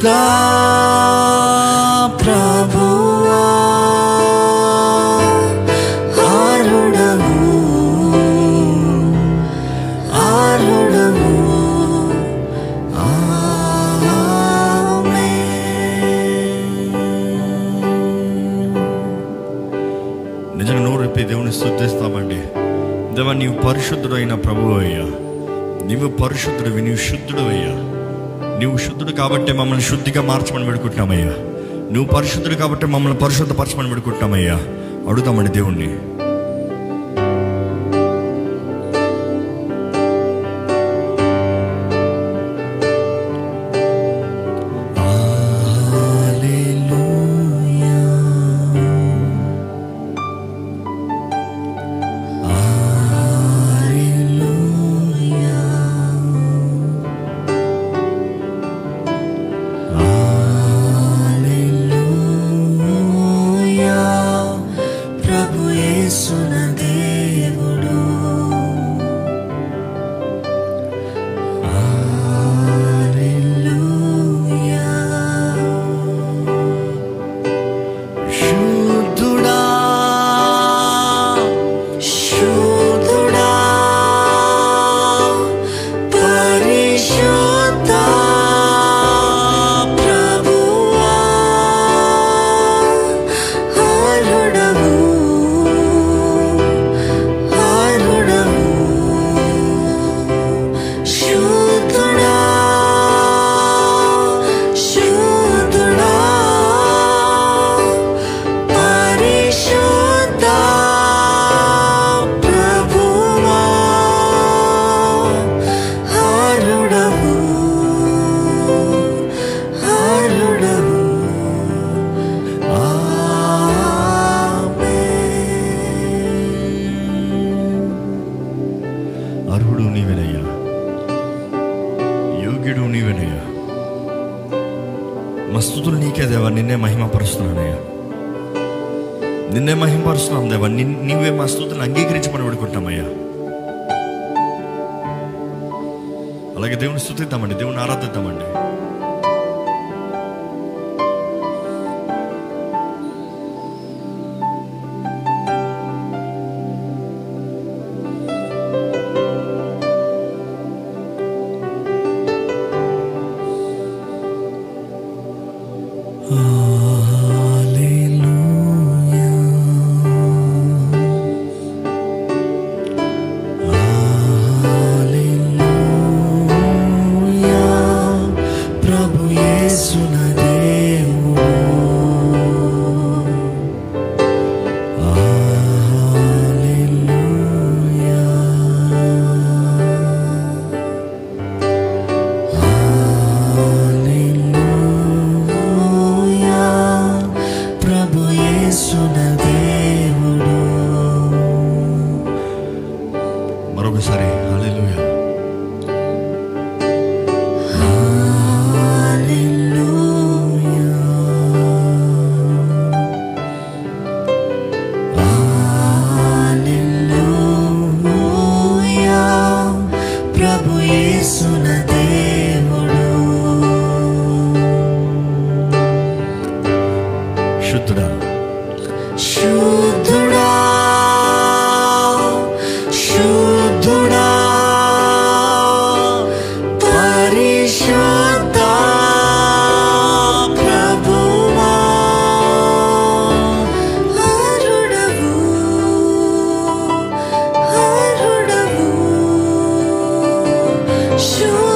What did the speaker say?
పరిశుద్ధ ప్రభువా ఆరుడవు ఆరుడవు నిజంగా నోరు రేపి దేవుని స్థుతిస్తామండి దేవా నీవు పరిశుద్ధుడు అయిన ప్రభు అయ్యా నీవు పరిశుద్ధుడు నీవు శుద్ధుడు అయ్యా నీవు శుద్ధుడు కాబట్టి మమ్మల్ని శుద్ధిగా మార్చమని పెడుకుంటున్నామయ్యా నువ్వు పరిశుద్ధుడు కాబట్టి మమ్మల్ని పరిశుద్ధపరచమని పెడుకుంటున్నామయ్యా అడుగుతామండి దేవుణ్ణి ప్రభు యేసున దేవుడు హల్లెలూయా శుద్ధుడా శుద్ధుడా పరిశుద్ధ ప్రభువా హరుడవు హరుడవు శుద్ధుడా శుద్ధుడా పరిశుద్ధ ప్రభువా హరుడవు హరుడవు అర్హుడు నీవేనయ్యా యోగ్యుడు నీవేనయ్యా మస్తుతులు నీకే దేవా నిన్నే మహిమపరుస్తున్నానయ్యా నిన్నే మహిమపరుస్తున్నాం దేవా నిన్ నీవే మా స్థుతులను అంగీకరించమని పెడుకుంటామయ్యా అలాగే దేవుని స్థుతిద్దామండి దేవుని ఆరాధిద్దామండి ప్రభు యేసున దేవుడు హల్లెలూయా హల్లెలూయా ప్రభు యేసున దేవుడు మరొకసారి హల్లెలూయా ప్రభు యేసున దేవుడు శుద్ధుడా శుద్ధుడా శుద్ధుడా పరిశుద్ధ ప్రభువా హరుడవు హరుడవు శుద్ధ